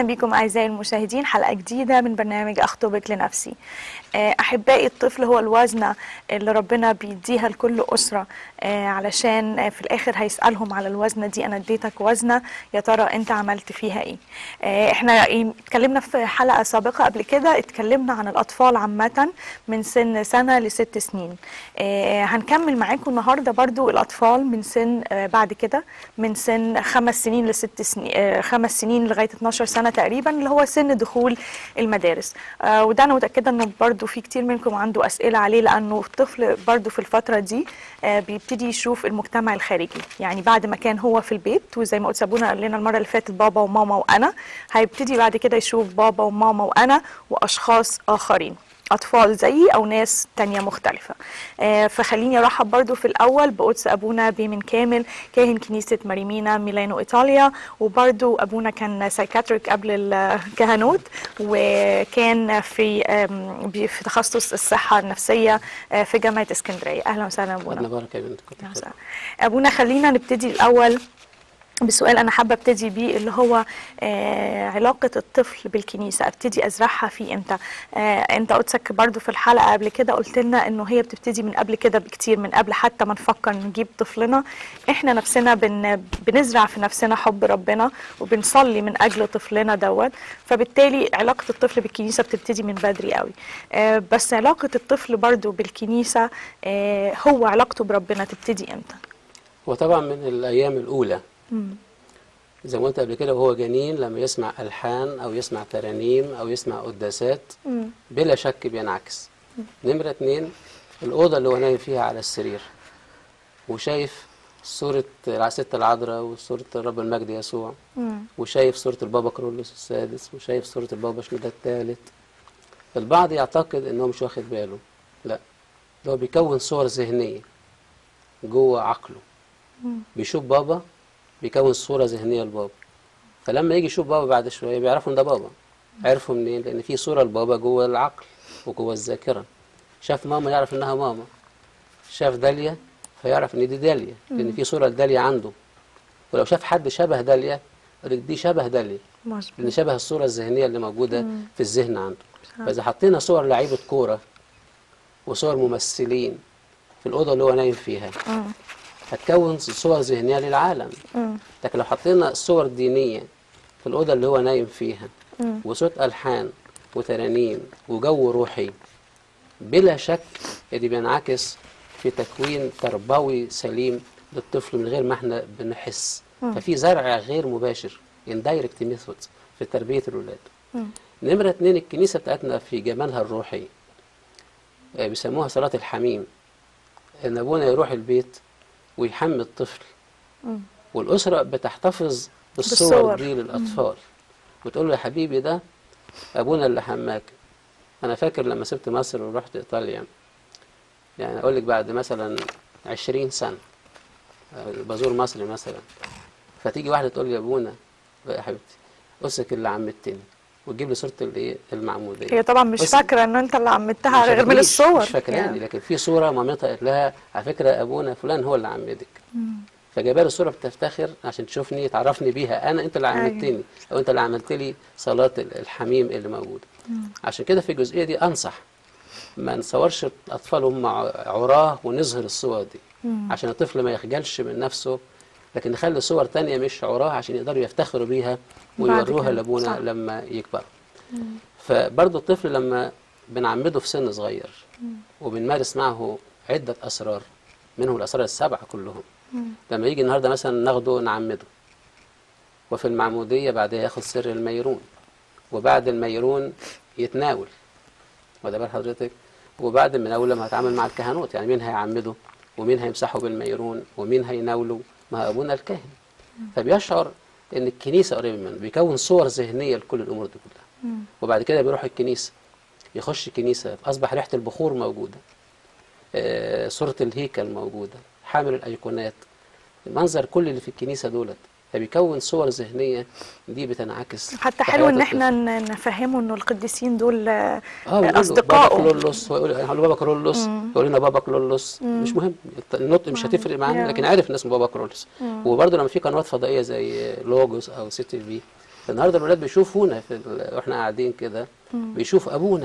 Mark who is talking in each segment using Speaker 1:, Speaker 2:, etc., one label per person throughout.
Speaker 1: اهلا بكم اعزائي المشاهدين حلقه جديده من برنامج اخطبك لنفسي آه، احبائي الطفل هو الوزنه اللي ربنا بيديها لكل اسره آه، علشان آه، في الاخر هيسالهم على الوزنه دي انا اديتك وزنه يا ترى انت عملت فيها ايه آه، احنا إيه، اتكلمنا في حلقه سابقه قبل كده اتكلمنا عن الاطفال عامه من سن سنه لست سنين آه، هنكمل معاكم النهارده برضو الاطفال من سن آه، بعد كده من سن خمس سنين لست سنين آه، خمس سنين لغايه 12 سنه تقريبا اللي هو سن دخول المدارس آه، وده انا متاكده انه برضو في كتير منكم عنده اسئله عليه لانه الطفل برضو في الفتره دي آه، بيبتدي يشوف المجتمع الخارجي يعني بعد ما كان هو في البيت وزي ما قلت سابونا قال لنا المره اللي فاتت بابا وماما وانا هيبتدي بعد كده يشوف بابا وماما وانا واشخاص اخرين اطفال زيي او ناس تانية مختلفة آه فخليني ارحب برضو في الاول بقدس ابونا بيمن كامل كاهن كنيسة ماريمينا ميلانو ايطاليا وبرضو ابونا كان سايكاتريك قبل الكهنوت وكان في آم، بي- في تخصص الصحة النفسية آه في جامعة اسكندرية اهلا وسهلا ابونا
Speaker 2: ربنا يبارك يا بنت كنت
Speaker 1: أهلاً
Speaker 2: بخير.
Speaker 1: وسهلاً. ابونا خلينا نبتدي الاول بسؤال انا حابه ابتدي بيه اللي هو آه علاقه الطفل بالكنيسه ابتدي ازرعها فيه امتى آه انت قدسك برضو في الحلقه قبل كده قلت لنا انه هي بتبتدي من قبل كده بكتير من قبل حتى ما نفكر نجيب طفلنا احنا نفسنا بن بنزرع في نفسنا حب ربنا وبنصلي من اجل طفلنا دوت فبالتالي علاقه الطفل بالكنيسه بتبتدي من بدري قوي آه بس علاقه الطفل برضو بالكنيسه آه هو علاقته بربنا تبتدي امتى
Speaker 2: هو طبعا من الايام الاولى
Speaker 1: مم.
Speaker 2: زي ما قلت قبل كده وهو جنين لما يسمع الحان او يسمع ترانيم او يسمع قداسات
Speaker 1: مم.
Speaker 2: بلا شك بينعكس نمرة اتنين الأوضة اللي هو نايم فيها على السرير وشايف صورة الست العذراء وصورة الرب المجد يسوع
Speaker 1: مم.
Speaker 2: وشايف صورة البابا كرولوس السادس وشايف صورة البابا شنودة الثالث البعض يعتقد انه مش واخد باله لا ده هو بيكون صور ذهنية جوه عقله بيشوف بابا بيكون صورة ذهنية لبابا فلما يجي يشوف بابا بعد شوية بيعرفوا ان ده بابا عرفوا منين لان في صورة لبابا جوه العقل وجوه الذاكرة شاف ماما يعرف انها ماما شاف داليا فيعرف ان دي داليا لان في صورة لداليا عنده ولو شاف حد شبه داليا يقول لك دي شبه داليا
Speaker 1: مظبوط
Speaker 2: لان شبه الصوره الذهنيه اللي موجوده في الذهن عنده فاذا حطينا صور لعيبه كوره وصور ممثلين في الاوضه اللي هو نايم فيها
Speaker 1: مم.
Speaker 2: هتكون صور ذهنيه للعالم
Speaker 1: مم.
Speaker 2: لكن لو حطينا صور دينيه في الاوضه اللي هو نايم فيها
Speaker 1: مم.
Speaker 2: وصوت الحان وترانيم وجو روحي بلا شك دي بينعكس في تكوين تربوي سليم للطفل من غير ما احنا بنحس ففي زرع غير مباشر indirect method في تربية الأولاد نمرة اتنين الكنيسة بتاعتنا في جمالها الروحي آه، بيسموها صلاة الحميم إن أبونا يروح البيت ويحمي الطفل والأسرة بتحتفظ بالصور,
Speaker 1: بالصور.
Speaker 2: دي للأطفال وتقول له يا حبيبي ده أبونا اللي حماك أنا فاكر لما سبت مصر ورحت إيطاليا يعني أقول لك بعد مثلا عشرين سنة آه، بزور مصر مثلا فتيجي واحدة تقول لي يا أبونا يا حبيبتي أسك اللي عمتني وتجيب لي صورة الإيه المعمودية
Speaker 1: هي طبعا مش
Speaker 2: بس-
Speaker 1: فاكره ان انت اللي عمتها
Speaker 2: مش
Speaker 1: غير من
Speaker 2: فاكرنيش،
Speaker 1: الصور
Speaker 2: مش فاكراني
Speaker 1: يعني.
Speaker 2: لكن في صورة مامتها قالت لها على فكرة أبونا فلان هو اللي عمدك فجايبه لي الصورة بتفتخر عشان تشوفني تعرفني بيها أنا أنت اللي
Speaker 1: أيوة.
Speaker 2: عمدتني أو أنت اللي عملت لي صلاة الحميم اللي موجودة عشان كده في الجزئية دي أنصح ما نصورش الأطفال هم عراه ونظهر الصور دي عشان الطفل ما يخجلش من نفسه لكن نخلي صور تانية مش عراه عشان يقدروا يفتخروا بيها
Speaker 1: بعد
Speaker 2: ويوروها
Speaker 1: كده،
Speaker 2: لأبونا
Speaker 1: صح.
Speaker 2: لما يكبر فبرضه الطفل لما بنعمده في سن صغير وبنمارس معه عدة أسرار منهم الأسرار السبعة كلهم لما يجي النهاردة مثلا ناخده نعمده وفي المعمودية بعدها ياخد سر الميرون وبعد الميرون يتناول وده بال حضرتك وبعد المناول لما هتعامل مع الكهنوت يعني مين هيعمده ومين هيمسحه بالميرون ومين هيناوله ما هو أبونا الكاهن فبيشعر ان الكنيسه قريبه منه بيكون صور ذهنيه لكل الامور دي كلها وبعد كده بيروح الكنيسه يخش الكنيسه اصبح ريحه البخور موجوده آه، صوره الهيكل موجوده حامل الايقونات المنظر كل اللي في الكنيسه دولت فبيكون صور ذهنيه دي بتنعكس
Speaker 1: حتى
Speaker 2: في
Speaker 1: حلو
Speaker 2: حياة
Speaker 1: ان احنا
Speaker 2: الطفل.
Speaker 1: ن- نفهمه انه القديسين دول آه،
Speaker 2: اه ونقول له بابا
Speaker 1: اصدقائه
Speaker 2: كلولوس هو يقول هنقول له بابا كلولوس يقول لنا بابا كلولوس مش مهم النطق مش هتفرق معانا
Speaker 1: Yeah.
Speaker 2: لكن عارف ان اسمه بابا كلولوس وبرضه لما في قنوات فضائيه زي لوجوس او سي تي في فالنهارده الولاد بيشوفونا في ال... واحنا قاعدين كده بيشوف ابونا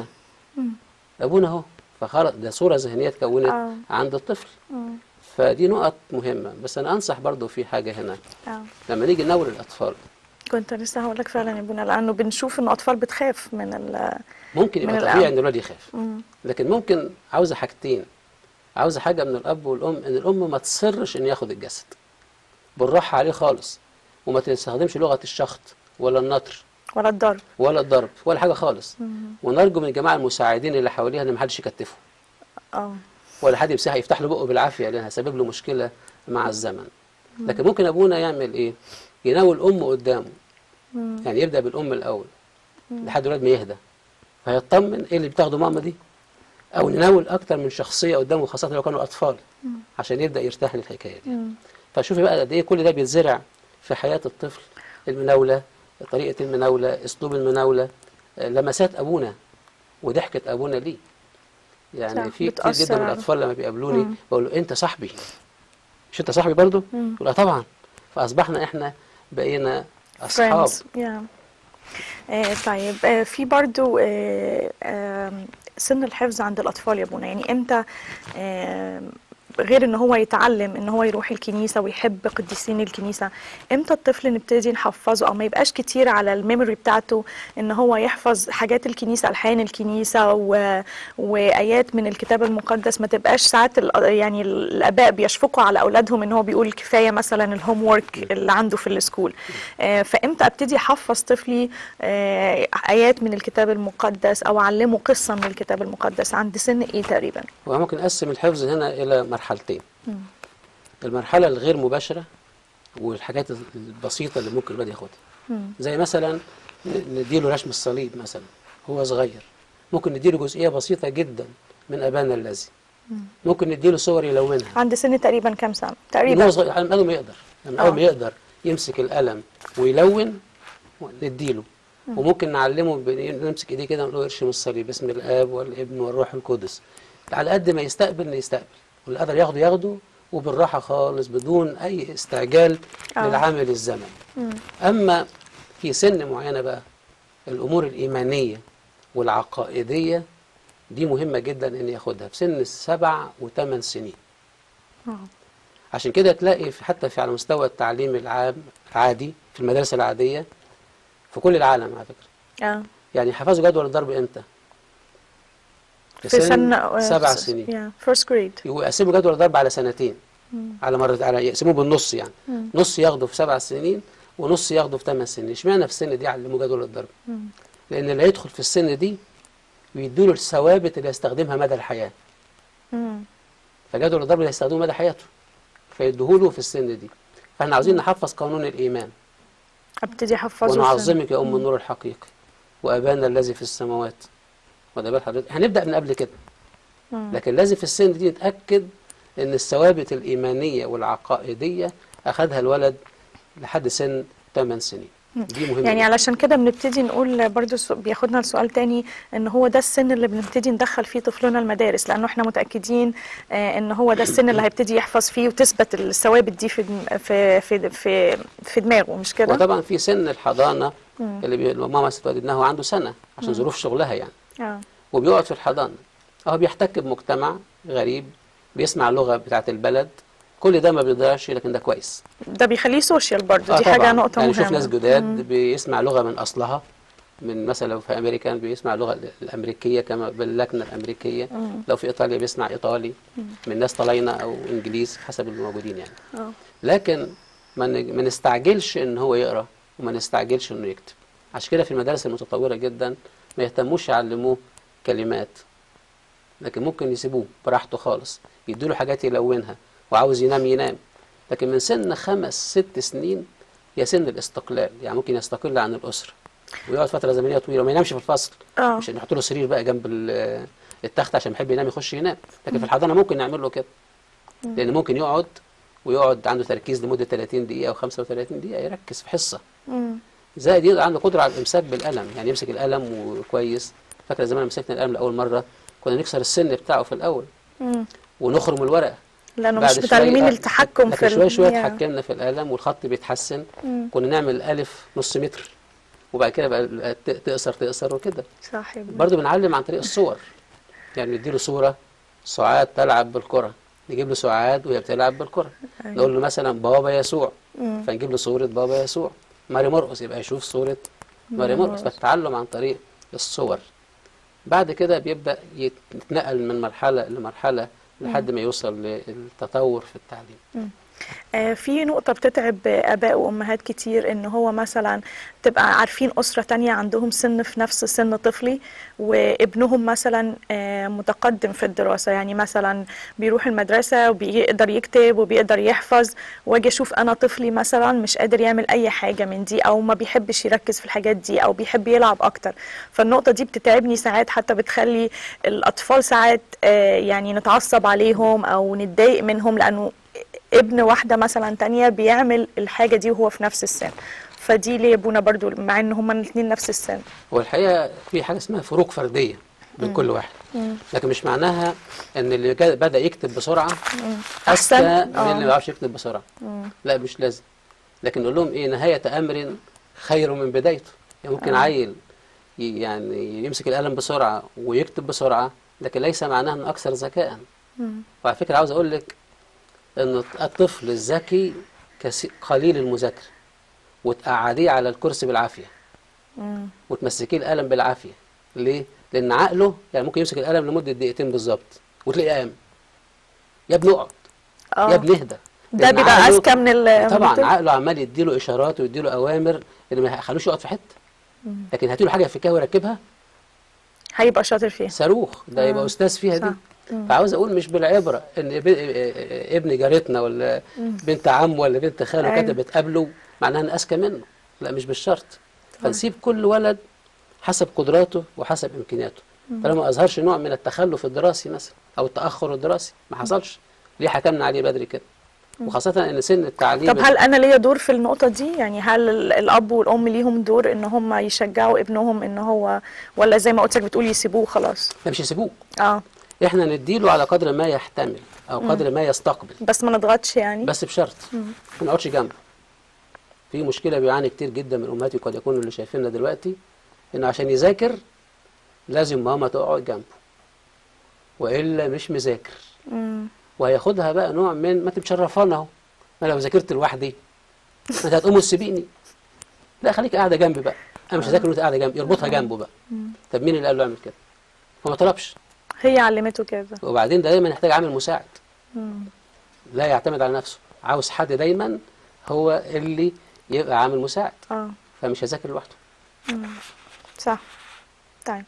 Speaker 2: ابونا اهو فخلاص ده صوره ذهنيه اتكونت
Speaker 1: آه.
Speaker 2: عند الطفل فدي نقط مهمه بس انا انصح برضو في حاجه هنا
Speaker 1: آه.
Speaker 2: لما نيجي ننور الاطفال
Speaker 1: كنت لسه هقول لك فعلا يا ابونا لانه بنشوف ان اطفال بتخاف من ال
Speaker 2: ممكن يبقى
Speaker 1: من
Speaker 2: طبيعي
Speaker 1: الأب.
Speaker 2: ان الولد يخاف لكن ممكن عاوزه حاجتين عاوزه حاجه من الاب والام ان الام ما تصرش ان ياخد الجسد بالراحه عليه خالص وما تستخدمش لغه الشخط ولا النطر
Speaker 1: ولا الضرب
Speaker 2: ولا الضرب ولا حاجه خالص ونرجو من الجماعه المساعدين اللي حواليها ان ما حدش يكتفه
Speaker 1: اه
Speaker 2: ولا حد يمسحها يفتح له بقه بالعافيه لان هيسبب له مشكله مع الزمن لكن ممكن ابونا يعمل ايه يناول امه قدامه يعني يبدا بالام الاول لحد الولاد ما يهدى فيطمن ايه اللي بتاخده ماما دي او نناول اكتر من شخصيه قدامه خاصه لو كانوا اطفال عشان يبدا يرتاح للحكايه دي فشوفي بقى قد ايه كل ده بيتزرع في حياه الطفل المناوله طريقه المناوله اسلوب المناوله آه، لمسات ابونا وضحكه ابونا ليه يعني
Speaker 1: صح،
Speaker 2: في كتير
Speaker 1: بتأثر
Speaker 2: جدا من
Speaker 1: على-
Speaker 2: الاطفال لما بيقابلوني بقول له انت صاحبي مش انت صاحبي برضو يقول اه طبعا فاصبحنا احنا بقينا اصحاب
Speaker 1: friends yeah. آه طيب آه في برضو آه آه سن الحفظ عند الأطفال يا ابونا يعني إمتى آه غير ان هو يتعلم ان هو يروح الكنيسه ويحب قديسين الكنيسه امتى الطفل نبتدي نحفظه او ما يبقاش كتير على الميموري بتاعته ان هو يحفظ حاجات الكنيسه الحان الكنيسه و... وايات من الكتاب المقدس ما تبقاش ساعات ال... يعني الاباء بيشفقوا على اولادهم ان هو بيقول كفايه مثلا الهوم وورك اللي عنده في السكول آه فامتى ابتدي احفظ طفلي آه ايات من الكتاب المقدس او اعلمه قصه من الكتاب المقدس عند سن ايه تقريبا
Speaker 2: وممكن نقسم الحفظ هنا إلى مرحلتين المرحلة الغير مباشرة والحاجات البسيطة اللي ممكن الواد ياخدها زي مثلا ن- نديله رسم الصليب مثلا هو صغير ممكن نديله جزئية بسيطة جدا من أبانا الذي ممكن نديله صور يلونها
Speaker 1: عند سن تقريبا كام سنه
Speaker 2: من
Speaker 1: تقريبا
Speaker 2: هو صغير من أول ما يقدر من أول
Speaker 1: آه.
Speaker 2: ما يقدر يمسك القلم ويلون نديله وممكن نعلمه بن- نمسك ايديه كده ونقول له ارشم الصليب باسم الاب والابن والروح القدس على قد ما يستقبل يستقبل واللي قدر ياخده ياخده وبالراحه خالص بدون اي استعجال
Speaker 1: آه.
Speaker 2: للعمل الزمني اما في سن معينه بقى الامور الايمانيه والعقائديه دي مهمه جدا ان ياخدها في سن السبع وثمان سنين
Speaker 1: آه.
Speaker 2: عشان كده تلاقي في حتى في على مستوى التعليم العام العادي في المدارس العاديه في كل العالم على فكره
Speaker 1: اه
Speaker 2: يعني حفظوا جدول الضرب امتى؟
Speaker 1: في سن آه،
Speaker 2: سبع
Speaker 1: س-
Speaker 2: سنين
Speaker 1: yeah, first grade
Speaker 2: يقسموا جدول الضرب على سنتين على مرة على يقسموه بالنص يعني نص ياخده في سبع سنين ونص ياخده في ثمان سنين اشمعنى في السن دي علموه جدول الضرب؟ لأن اللي هيدخل في السن دي بيدوله الثوابت اللي هيستخدمها مدى الحياة
Speaker 1: مم.
Speaker 2: فجدول الضرب اللي هيستخدمه مدى حياته فيديهوله في السن دي فاحنا عاوزين نحفظ قانون الإيمان
Speaker 1: ابتدي احفظه في
Speaker 2: ونعظمك يا أم النور الحقيقي وأبانا الذي في السماوات وده بال حضرتك هنبدأ من قبل كده لكن لازم في السن دي نتأكد إن الثوابت الإيمانية والعقائدية أخذها الولد لحد سن 8 سنين دي مهمة
Speaker 1: يعني
Speaker 2: جداً.
Speaker 1: علشان كده بنبتدي نقول برضو سو- بياخدنا لسؤال تاني ان هو ده السن اللي بنبتدي ندخل فيه طفلنا المدارس لانه احنا متاكدين آه ان هو ده السن اللي هيبتدي يحفظ فيه وتثبت الثوابت دي في دم- في في في, في دماغه مش كده؟
Speaker 2: وطبعا في سن الحضانة اللي بي... ماما ستولد هو عنده سنة عشان ظروف شغلها يعني
Speaker 1: اه
Speaker 2: وبيقعد في الحضانة هو بيحتك بمجتمع غريب بيسمع اللغة بتاعت البلد كل ده ما بيضيعش لكن ده كويس
Speaker 1: ده بيخليه سوشيال برضو
Speaker 2: آه
Speaker 1: دي
Speaker 2: طبعاً.
Speaker 1: حاجه نقطه
Speaker 2: يعني
Speaker 1: مهمه
Speaker 2: يشوف ناس جداد بيسمع لغة من أصلها من مثلا لو في أمريكا بيسمع اللغة الأمريكية كما باللكنة الأمريكية لو في إيطاليا بيسمع إيطالي من ناس طلاينة أو إنجليز حسب الموجودين يعني
Speaker 1: اه
Speaker 2: لكن ما ن- ما نستعجلش إن هو يقرأ وما نستعجلش إنه يكتب عشان كده في المدارس المتطورة جدا ما يهتموش يعلموه كلمات لكن ممكن يسيبوه براحته خالص يديله حاجات يلونها وعاوز ينام ينام لكن من سن خمس ست سنين يا سن الاستقلال يعني ممكن يستقل عن الأسرة ويقعد فترة زمنية طويلة وما ينامش في الفصل
Speaker 1: اه
Speaker 2: مش نحط له سرير بقى جنب ال- التخت عشان يحب ينام يخش ينام لكن في الحضانة ممكن نعمل له كده لأن ممكن يقعد ويقعد عنده تركيز لمدة 30 دقيقة أو 35 دقيقة يركز في حصة
Speaker 1: مم.
Speaker 2: زائد يبقى عنده قدرة على الإمساك بالقلم يعني يمسك القلم وكويس فاكرة زمان لما مسكنا القلم لأول مرة كنا نكسر السن بتاعه في الأول
Speaker 1: مم.
Speaker 2: ونخرم الورقة
Speaker 1: لانه
Speaker 2: بعد
Speaker 1: مش
Speaker 2: شوية-
Speaker 1: متعلمين
Speaker 2: آه،
Speaker 1: التحكم في
Speaker 2: لكن شوية شوية
Speaker 1: ال-
Speaker 2: اتحكمنا في القلم والخط بيتحسن
Speaker 1: مم.
Speaker 2: كنا نعمل الألف نص متر وبعد كده بقى ت- تقصر تقصر وكده
Speaker 1: صح يا ابني.
Speaker 2: برضه بنعلم عن طريق الصور يعني نديله صورة سعاد تلعب بالكرة نجيب له سعاد وهي بتلعب بالكرة
Speaker 1: أيوة.
Speaker 2: نقول له مثلا بابا يسوع
Speaker 1: مم.
Speaker 2: فنجيب له صورة بابا يسوع ماري مرقس يبقى يشوف صورة ماري
Speaker 1: ماري
Speaker 2: مرقس
Speaker 1: مرقس.
Speaker 2: فالتعلم عن طريق الصور بعد كده بيبدأ يتنقل من مرحلة لمرحلة لحد ما يوصل للتطور في التعليم
Speaker 1: آه، في نقطة بتتعب آباء وأمهات كتير إن هو مثلا تبقى عارفين أسرة تانية عندهم سن في نفس سن طفلي وابنهم مثلا آه، متقدم في الدراسة يعني مثلا بيروح المدرسة وبيقدر يكتب وبيقدر يحفظ واجي أشوف أنا طفلي مثلا مش قادر يعمل أي حاجة من دي أو ما بيحبش يركز في الحاجات دي أو بيحب يلعب أكتر فالنقطة دي بتتعبني ساعات حتى بتخلي الأطفال ساعات آه، يعني نتعصب عليهم أو نتضايق منهم لأنه ابن واحدة مثلا تانية بيعمل الحاجة دي وهو في نفس السن فدي ليه يا ابونا برضو مع ان هما الاثنين نفس السن
Speaker 2: والحقيقة في حاجة اسمها فروق فردية بين كل واحد لكن مش معناها ان اللي جا- بدأ يكتب بسرعة
Speaker 1: أحسن.
Speaker 2: أذكى من
Speaker 1: آه.
Speaker 2: اللي ما بيعرفش يكتب بسرعة لا مش لازم لكن نقول لهم ايه نهاية أمر خير من بدايته يعني ممكن عيل ي- يعني يمسك القلم بسرعة ويكتب بسرعة لكن ليس معناه انه أكثر ذكاء وعلى فكرة عاوز أقول لك ان الطفل الذكي كسي- قليل المذاكرة وتقعديه على الكرسي بالعافية وتمسكيه القلم بالعافية ليه؟ لأن عقله يعني ممكن يمسك القلم لمدة دقيقتين بالظبط وتلاقيه قام يا ابني اقعد يا
Speaker 1: اه
Speaker 2: ابني اهدى
Speaker 1: ده
Speaker 2: لأن
Speaker 1: بيبقى
Speaker 2: عقله-
Speaker 1: اذكى من ال من
Speaker 2: طبعا
Speaker 1: الطفل.
Speaker 2: عقله عمال يديله إشارات ويديله أوامر اللي ما يخلوش يقعد في حتة لكن هاتيله حاجة يفكها ويركبها
Speaker 1: هيبقى شاطر فيها
Speaker 2: صاروخ ده
Speaker 1: آه.
Speaker 2: يبقى أستاذ فيها دي
Speaker 1: صح.
Speaker 2: فعاوز أقول مش بالعبرة إن اب- ابن جارتنا ولا بنت عم ولا بنت خاله
Speaker 1: أيوة.
Speaker 2: كتبت قبله معناها إن أذكى منه لا مش بالشرط فنسيب كل ولد حسب قدراته وحسب إمكانياته طالما ما أظهرش نوع من التخلف الدراسي مثلا أو التأخر الدراسي ما حصلش ليه حكمنا عليه بدري كده وخاصة إن سن التعليم
Speaker 1: طب هل انا ليا دور في النقطة دي يعني هل ال- الاب والام ليهم دور ان هم يشجعوا ابنهم ان هو ولا زي ما قلت لك بتقول يسيبوه خلاص
Speaker 2: لا مش يسيبوه
Speaker 1: اه
Speaker 2: إحنا نديله على قدر ما يحتمل أو قدر ما يستقبل
Speaker 1: بس ما نضغطش يعني
Speaker 2: بس بشرط ما نقعدش جنبه في مشكله بيعاني كتير جدا من امهاتي قد يكونوا اللي شايفيننا دلوقتي انه عشان يذاكر لازم ماما تقعد جنبه والا مش مذاكر
Speaker 1: مم.
Speaker 2: وهياخدها بقى نوع من ما انت مشرفانا اهو ما لو ذاكرت لوحدي ما انت هتقوم وتسيبيني لا خليك قاعده جنبي بقى انا مش هذاكر وانت قاعده جنبي يربطها جنبه بقى طب مين اللي قال له اعمل كده هو ما طلبش
Speaker 1: هي علمته كده
Speaker 2: وبعدين ده دايما يحتاج عامل مساعد
Speaker 1: مم.
Speaker 2: لا يعتمد على نفسه عاوز حد دايما هو اللي يبقى عامل مساعد
Speaker 1: اه
Speaker 2: فمش هيذاكر لوحده
Speaker 1: صح طيب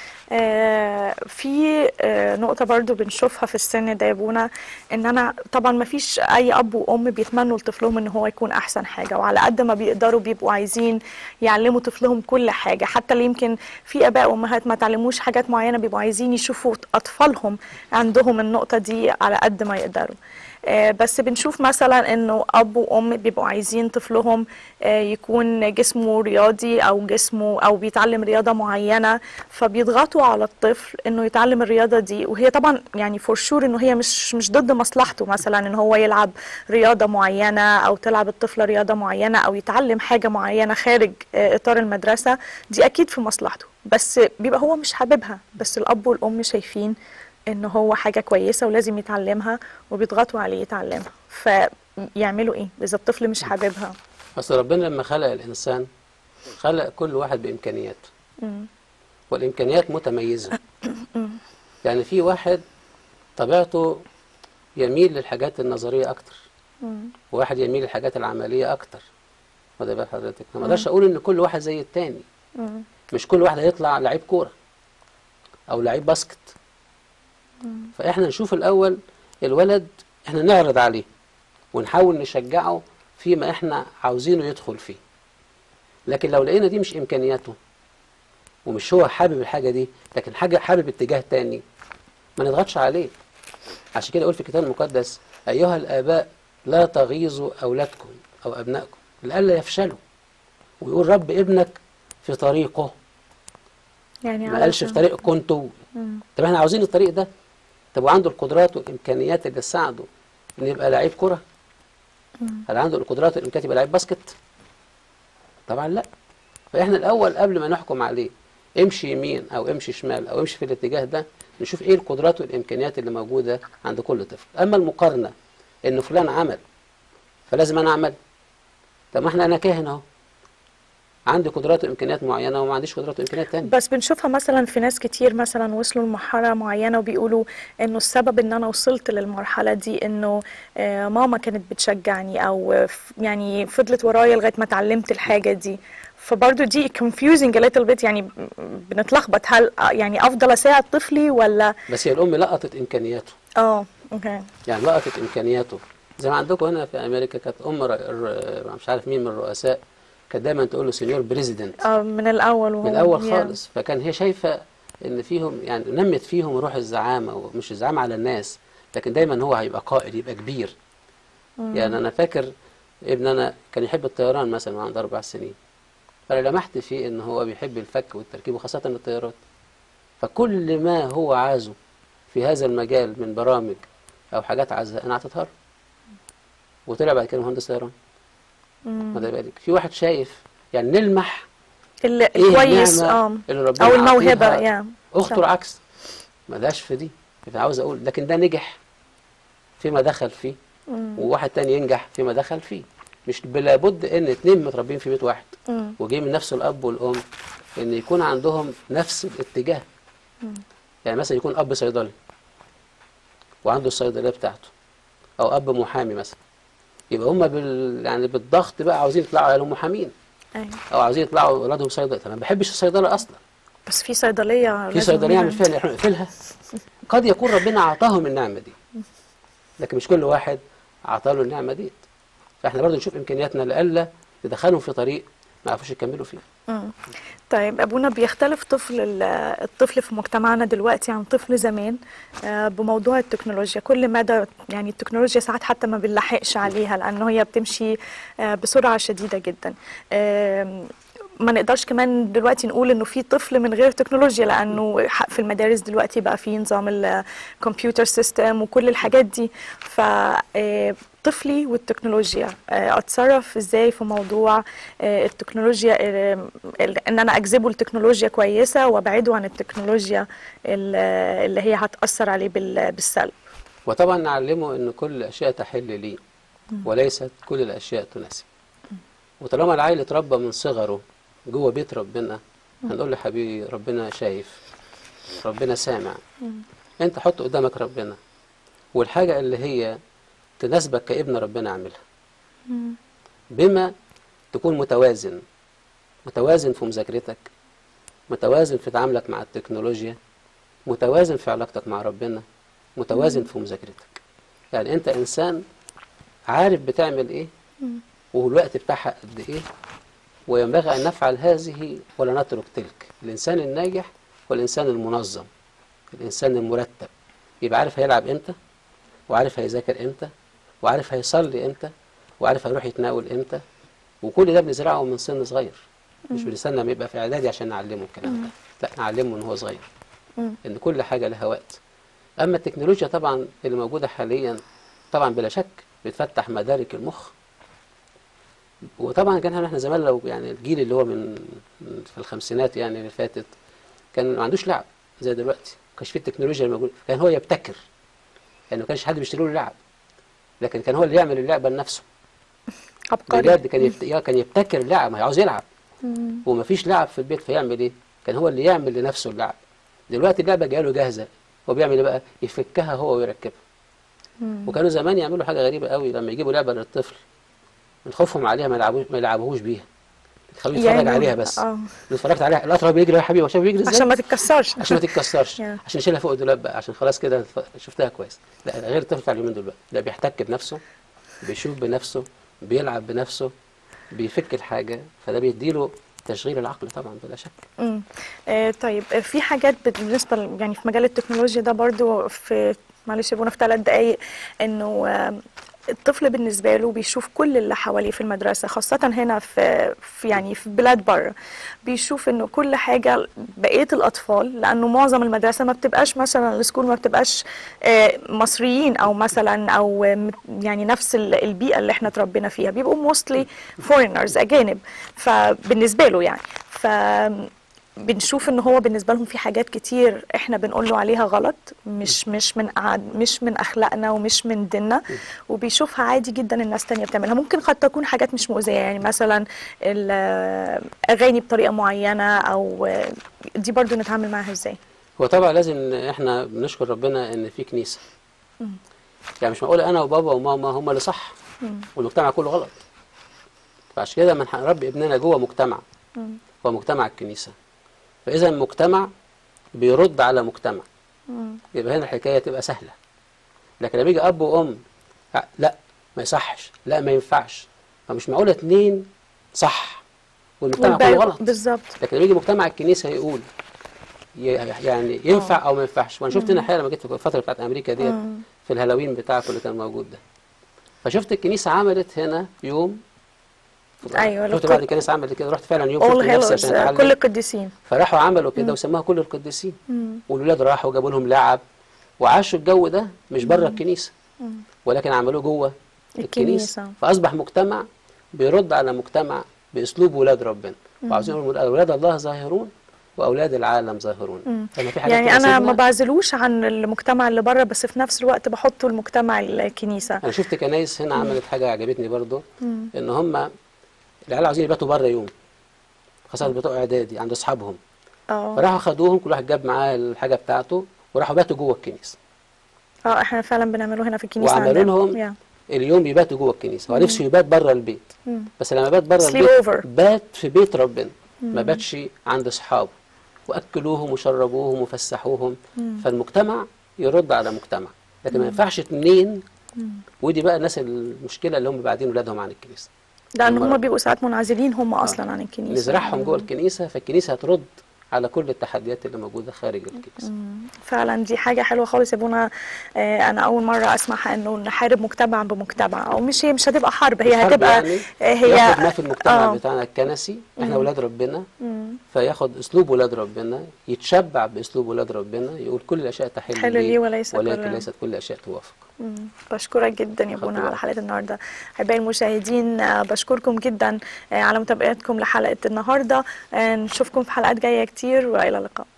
Speaker 1: آه في آه نقطة برضو بنشوفها في السن ده يا بونا ان انا طبعا ما فيش اي اب وام بيتمنوا لطفلهم ان هو يكون احسن حاجة وعلى قد ما بيقدروا بيبقوا عايزين يعلموا طفلهم كل حاجة حتى اللي يمكن في اباء وامهات ما تعلموش حاجات معينة بيبقوا عايزين يشوفوا اطفالهم عندهم النقطة دي على قد ما يقدروا آه، بس بنشوف مثلا انه اب وام بيبقوا عايزين طفلهم آه، يكون جسمه رياضي او جسمه او بيتعلم رياضه معينه فبيضغطوا على الطفل انه يتعلم الرياضه دي وهي طبعا يعني فور شور انه هي مش مش ضد مصلحته مثلا ان هو يلعب رياضه معينه او تلعب الطفله رياضه معينه او يتعلم حاجه معينه خارج آه، اطار المدرسه دي اكيد في مصلحته بس بيبقى هو مش حاببها بس الاب والام شايفين ان هو حاجه كويسه ولازم يتعلمها وبيضغطوا عليه يتعلمها فيعملوا ايه اذا الطفل مش حاببها
Speaker 2: اصل ربنا لما خلق الانسان خلق كل واحد بامكانياته
Speaker 1: مم.
Speaker 2: والامكانيات متميزه يعني في واحد طبيعته يميل للحاجات النظريه اكتر
Speaker 1: مم.
Speaker 2: وواحد يميل للحاجات العمليه اكتر وده بقى حضرتك ما اقدرش اقول ان كل واحد زي التاني
Speaker 1: مم.
Speaker 2: مش كل واحد هيطلع لعيب كوره او لعيب باسكت فاحنا نشوف الاول الولد احنا نعرض عليه ونحاول نشجعه فيما احنا عاوزينه يدخل فيه لكن لو لقينا دي مش امكانياته ومش هو حابب الحاجه دي لكن حاجه حابب اتجاه تاني ما نضغطش عليه عشان كده يقول في الكتاب المقدس ايها الاباء لا تغيظوا اولادكم او ابنائكم لئلا يفشلوا ويقول رب ابنك في طريقه
Speaker 1: يعني
Speaker 2: ما قالش في
Speaker 1: علشان-
Speaker 2: طريقكم انتوا
Speaker 1: مم.
Speaker 2: طب احنا عاوزين الطريق ده طب وعنده القدرات والامكانيات اللي تساعده ان يبقى لعيب كره هل عنده القدرات والامكانيات يبقى لعيب باسكت طبعا لا فاحنا الاول قبل ما نحكم عليه امشي يمين او امشي شمال او امشي في الاتجاه ده نشوف ايه القدرات والامكانيات اللي موجوده عند كل طفل اما المقارنه ان فلان عمل فلازم انا اعمل طب ما احنا انا كاهن اهو عندي قدرات وامكانيات معينه وما عنديش قدرات وامكانيات تانية
Speaker 1: بس بنشوفها مثلا في ناس كتير مثلا وصلوا لمرحلة معينة وبيقولوا انه السبب ان انا وصلت للمرحلة دي انه آه، ماما كانت بتشجعني او آه، ف- يعني فضلت ورايا لغاية ما اتعلمت الحاجة دي فبرضه دي confusing a little bit يعني ب- بنتلخبط هل آه، يعني افضل اساعد طفلي ولا
Speaker 2: بس هي الام لقطت امكانياته
Speaker 1: اه اوكي
Speaker 2: يعني لقطت امكانياته زي ما عندكم هنا في امريكا كانت ام ر... ر... مش عارف مين من الرؤساء كانت دايما تقول له سينيور بريزيدنت
Speaker 1: اه من الاول وهو
Speaker 2: من الاول
Speaker 1: yeah.
Speaker 2: خالص فكان هي شايفه ان فيهم يعني نمت فيهم روح الزعامه ومش الزعامه على الناس لكن دايما هو هيبقى قائد يبقى كبير يعني انا فاكر ابن انا كان يحب الطيران مثلا وعنده اربع سنين فانا لمحت فيه ان هو بيحب الفك والتركيب وخاصه الطيارات فكل ما هو عايزه في هذا المجال من برامج او حاجات عايزها انا اعطيتها له وطلع بعد كده مهندس طيران خد بالك في واحد شايف يعني نلمح
Speaker 1: اللي
Speaker 2: ايه
Speaker 1: كويس
Speaker 2: النعمة
Speaker 1: اه
Speaker 2: اللي ربنا
Speaker 1: او الموهبة
Speaker 2: عطيها
Speaker 1: يا
Speaker 2: اخته
Speaker 1: صح.
Speaker 2: العكس ما داش في دي عاوز اقول لكن ده نجح فيما دخل فيه وواحد تاني ينجح فيما دخل فيه مش بلا بد ان اتنين متربيين في بيت واحد
Speaker 1: مم.
Speaker 2: وجاي من نفس الاب والام ان يكون عندهم نفس الاتجاه يعني مثلا يكون اب صيدلي وعنده الصيدليه بتاعته او اب محامي مثلا يبقى هم بال يعني بالضغط بقى عاوزين يطلعوا عيالهم محامين
Speaker 1: أيوة.
Speaker 2: او عاوزين يطلعوا اولادهم صيدله طب انا ما بحبش الصيدله اصلا
Speaker 1: بس في صيدلية
Speaker 2: في
Speaker 1: لازم
Speaker 2: صيدليه يعمل
Speaker 1: منها.
Speaker 2: فيها اللي احنا نقفلها قد يكون ربنا اعطاهم النعمه دي لكن مش كل واحد اعطاله النعمه دي فاحنا برضو نشوف امكانياتنا لألا تدخلهم في طريق ما يعرفوش يكملوا فيه
Speaker 1: مم. طيب ابونا بيختلف طفل ال- الطفل في مجتمعنا دلوقتي عن طفل زمان آه، بموضوع التكنولوجيا كل مدى يعني التكنولوجيا ساعات حتى ما بنلحقش عليها لانه هي بتمشي آه، بسرعه شديده جدا آم، ما نقدرش كمان دلوقتي نقول انه في طفل من غير تكنولوجيا لانه ح- في المدارس دلوقتي بقى في نظام الكمبيوتر سيستم وكل الحاجات دي فطفلي والتكنولوجيا آه، اتصرف ازاي في موضوع آه، التكنولوجيا آه، ال- ان انا اجذبه لتكنولوجيا كويسه وابعده عن التكنولوجيا ال- اللي هي هتاثر عليه بال- بالسلب
Speaker 2: وطبعا نعلمه ان كل الاشياء تحل لي وليست كل الاشياء تناسب وطالما العيل اتربى من صغره جوه بيت ربنا هنقول له حبيبي ربنا شايف ربنا سامع انت حط قدامك ربنا والحاجه اللي هي تناسبك كابن ربنا اعملها بما تكون متوازن متوازن في مذاكرتك متوازن في تعاملك مع التكنولوجيا متوازن في علاقتك مع ربنا متوازن في مذاكرتك يعني انت انسان عارف بتعمل ايه والوقت بتاعها قد ايه وينبغي ان نفعل هذه ولا نترك تلك الانسان الناجح هو الانسان المنظم الانسان المرتب يبقى عارف هيلعب امتى وعارف هيذاكر امتى وعارف هيصلي امتى وعارف هيروح يتناول امتى وكل ده بنزرعه من سن صغير مش بنستنى ما يبقى في اعدادي عشان نعلمه الكلام ده لا نعلمه من هو صغير ان كل حاجه لها وقت اما التكنولوجيا طبعا اللي موجوده حاليا طبعا بلا شك بتفتح مدارك المخ وطبعا كان احنا زمان لو يعني الجيل اللي هو من من في الخمسينات يعني اللي فاتت كان ما عندوش لعب زي دلوقتي ما كانش فيه التكنولوجيا الموجوده كان هو يبتكر يعني ما كانش حد بيشتري له لعب لكن كان هو اللي يعمل اللعبه لنفسه
Speaker 1: عبقري
Speaker 2: بجد كان يبت... يا كان يبتكر لعب ما هو عاوز يلعب ومفيش لعب في البيت فيعمل ايه؟ كان هو اللي يعمل لنفسه اللعب دلوقتي اللعبه جايه له جاهزه هو بيعمل ايه بقى؟ يفكها هو ويركبها وكانوا زمان يعملوا حاجه غريبه قوي لما يجيبوا لعبه للطفل من خوفهم عليها ما يلعبوش ما يلعبوهوش بيها يخلوه يتفرج
Speaker 1: يعني-
Speaker 2: عليها بس
Speaker 1: اه
Speaker 2: لو اتفرجت عليها القطر بيجري يا حبيبي هو شايف بيجري ازاي؟
Speaker 1: عشان ما تتكسرش
Speaker 2: عشان ما تتكسرش
Speaker 1: يا.
Speaker 2: عشان نشيلها فوق الدولاب بقى عشان خلاص كده ف- شفتها كويس لا غير الطفل بتاع اليومين دول بقى لا بيحتك بنفسه بيشوف بنفسه بيلعب بنفسه بيفك الحاجه فده بيديله تشغيل العقل طبعا بلا شك
Speaker 1: مم. آه طيب آه، في حاجات بت- بالنسبه ل- يعني في مجال التكنولوجيا ده برضو في معلش يا ابونا في ثلاث دقايق انه آم، الطفل بالنسبه له بيشوف كل اللي حواليه في المدرسه خاصه هنا في, في يعني في بلاد بره بيشوف انه كل حاجه بقيه الاطفال لانه معظم المدرسه ما بتبقاش مثلا السكول ما بتبقاش آه، مصريين او مثلا او آه، يعني نفس ال- البيئه اللي احنا اتربينا فيها بيبقوا mostly foreigners اجانب فبالنسبه له يعني ف بنشوف ان هو بالنسبه لهم في حاجات كتير احنا بنقول له عليها غلط مش مش من عاد مش من اخلاقنا ومش من ديننا وبيشوفها عادي جدا الناس تانية بتعملها ممكن قد تكون حاجات مش مؤذيه يعني مثلا الاغاني بطريقه معينه او دي برضو نتعامل معاها ازاي
Speaker 2: هو طبعا لازم احنا بنشكر ربنا ان في كنيسه يعني مش معقول انا وبابا وماما هم اللي صح والمجتمع كله غلط فعشان كده من هنربي ابننا جوه مجتمع هو مجتمع الكنيسه فاذا المجتمع بيرد على مجتمع يبقى هنا الحكايه تبقى سهله لكن لما يجي اب وام لا- لا ما يصحش لا ما ينفعش فمش معقول اتنين صح والمجتمع كله
Speaker 1: والباقي-
Speaker 2: غلط
Speaker 1: بالظبط
Speaker 2: لكن لما يجي مجتمع الكنيسه يقول ي- يعني ينفع او ما ينفعش وانا شفت هنا حاجه لما جيت في الفتره بتاعت امريكا ديت في الهالوين بتاعكم اللي كان موجود ده فشفت الكنيسه عملت هنا يوم
Speaker 1: أيوة،
Speaker 2: شفت
Speaker 1: لو
Speaker 2: بعد
Speaker 1: كنت-
Speaker 2: الكنيسه عملت كده رحت فعلا يوم
Speaker 1: all
Speaker 2: شفت نفسي
Speaker 1: halos
Speaker 2: عشان
Speaker 1: آه،
Speaker 2: اتعلم
Speaker 1: كل القديسين
Speaker 2: فراحوا عملوا كده وسموها كل القديسين والولاد راحوا جابوا لهم لعب وعاشوا الجو ده مش بره الكنيسه ولكن عملوه جوه الكنيسه
Speaker 1: الكنيسة.
Speaker 2: فاصبح مجتمع بيرد على مجتمع باسلوب ولاد ربنا وعاوزين نقول اولاد الله ظاهرون واولاد العالم ظاهرون فما في حاجات
Speaker 1: يعني انا
Speaker 2: تناسبنا.
Speaker 1: ما بعزلوش عن المجتمع اللي بره بس في نفس الوقت بحطه المجتمع الكنيسه
Speaker 2: انا شفت كنايس هنا عملت حاجه عجبتني برضو ان هم العيال عاوزين يباتوا بره يوم خاصه بتوع اعدادي عند اصحابهم
Speaker 1: اه
Speaker 2: فراحوا خدوهم كل واحد جاب معاه الحاجه بتاعته وراحوا باتوا جوه الكنيسه
Speaker 1: اه احنا فعلا بنعمله هنا في الكنيسه
Speaker 2: وعملوا
Speaker 1: عندنا
Speaker 2: لهم
Speaker 1: يا.
Speaker 2: اليوم يباتوا جوه الكنيسه هو نفسه يبات بره البيت
Speaker 1: مم.
Speaker 2: بس لما بات بره
Speaker 1: Sleep
Speaker 2: البيت
Speaker 1: over.
Speaker 2: بات في بيت ربنا ما باتش عند اصحابه واكلوهم وشربوهم وفسحوهم فالمجتمع يرد على مجتمع لكن ما ينفعش اتنين ودي بقى الناس المشكله اللي هم بعدين ولادهم عن الكنيسه
Speaker 1: لان
Speaker 2: هم-
Speaker 1: هم بيبقوا ساعات منعزلين هم اصلا عن الكنيسه
Speaker 2: نزرعهم جوه الكنيسه فالكنيسه هترد على كل التحديات اللي موجوده خارج الكنيسه
Speaker 1: فعلا دي حاجه حلوه خالص يا بونا آه انا اول مره اسمعها انه نحارب مجتمع بمجتمع او مش هي مش هتبقى حرب هي
Speaker 2: الحرب
Speaker 1: هتبقى
Speaker 2: يعني
Speaker 1: آه، هي
Speaker 2: ياخد ما في المجتمع
Speaker 1: آه.
Speaker 2: بتاعنا الكنسي احنا اولاد ربنا
Speaker 1: مم.
Speaker 2: فياخد اسلوب ولاد ربنا يتشبع باسلوب ولاد ربنا يقول كل الاشياء تحل
Speaker 1: حل لي وليس
Speaker 2: ولكن
Speaker 1: كل-
Speaker 2: ليست كل الاشياء توافق
Speaker 1: مم. بشكرك جدا يا بونا
Speaker 2: خطوة.
Speaker 1: على حلقه النهارده احبائي المشاهدين آه، بشكركم جدا آه، على متابعتكم لحلقه النهارده آه، نشوفكم في حلقات جايه كتير والى اللقاء